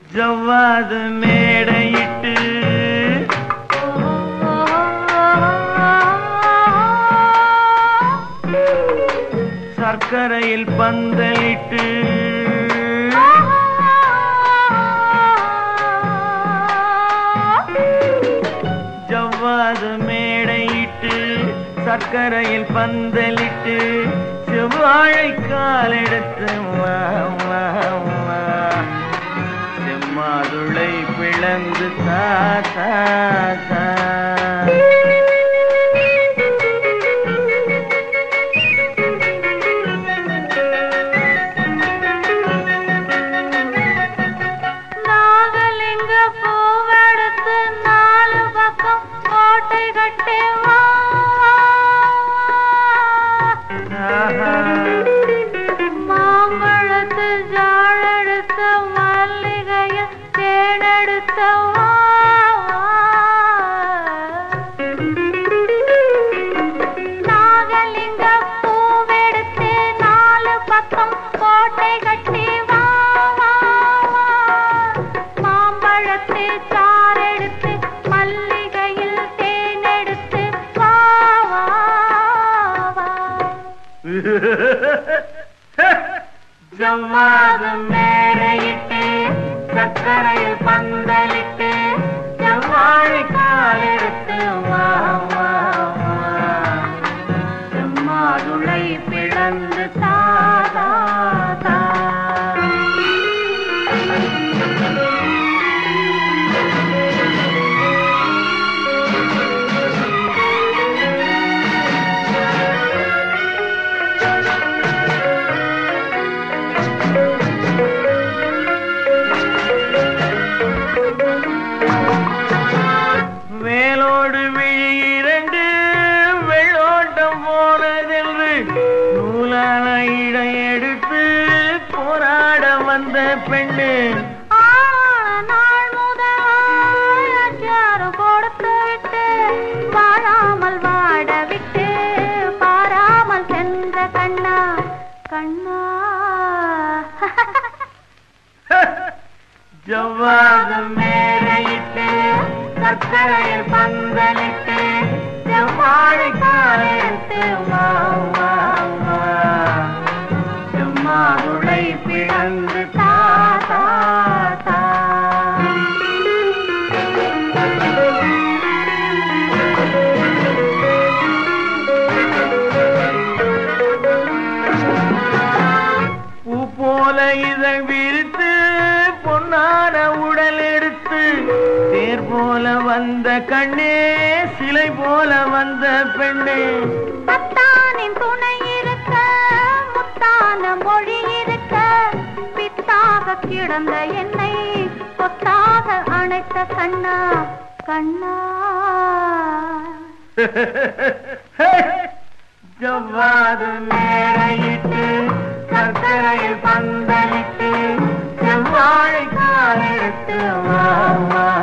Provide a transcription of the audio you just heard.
ஜவ்வாது மேடையிட்டு சர்க்கரையில் பந்தலிட்டு ஜவ்வாது மேடையிட்டு சர்க்கரையில் பந்தலிட்டு செவ்வாழை காலெடுத்து வா, வா, வா. செம்மாதுளை பிளந்து தா தா, தா. நாகலிங்க பூவெடுத்து நாலு பக்கம் கோட்டை கட்டி வா ஆஹா. மாம்பழத்து ஜாழெடுத்த மல்லிகையில் தேனெடுத்த வா நாகலிங்க பூவெடுத்து நாலு பக்கம் கோட்டை கட்டி வா வா, வா. மாம்பழத்து சாரெடுத்து மல்லிகையில் தேனெடுத்து வா வா வா ஜவ்வாது மேடையிட்டு சர்க்கரையில் பந்தலிட்டு செவ்வாழை காலெடுத்து வா வா வா செம்மாதுளை பிளந்து தா தா, தா. வேலோடு விழி இரண்டு வெள்ளோட்டம் போனதென்று நூலான இடை எடுத்து போராட வந்த பெண்ணு ஆ, நாள் முதல் அச்சாரம் கொடுத்து விட்டு வாழாமல் வாட விட்டு பாராமல் சென்ற கண்ணா கண்ணா ஜவ்வாது மேலையிட்டு சர்க்கரையில் பந்தலிட்டு செவ்வாழை காலெடுத்து வா வா வா செம்மாதுளை பிளந்து தா தா தா பூ போல இதழ் விரித்து பொன்னான உடல் எடுத்து தேர் போல வந்த கண்ணே சிலை போல வந்த பெண்ணே பத்தானின் துணை இருக்க முத்தான மொழி இருக்க பித்தாக கிடந்த என்னை கொத்தாக அணைத்த கண்ணா கண்ணா ஜவ்வாது மேடையிட்டு சர்க்கரையில் பந்தலிட்டு செவ்வாழை காலெடுத்து வா வா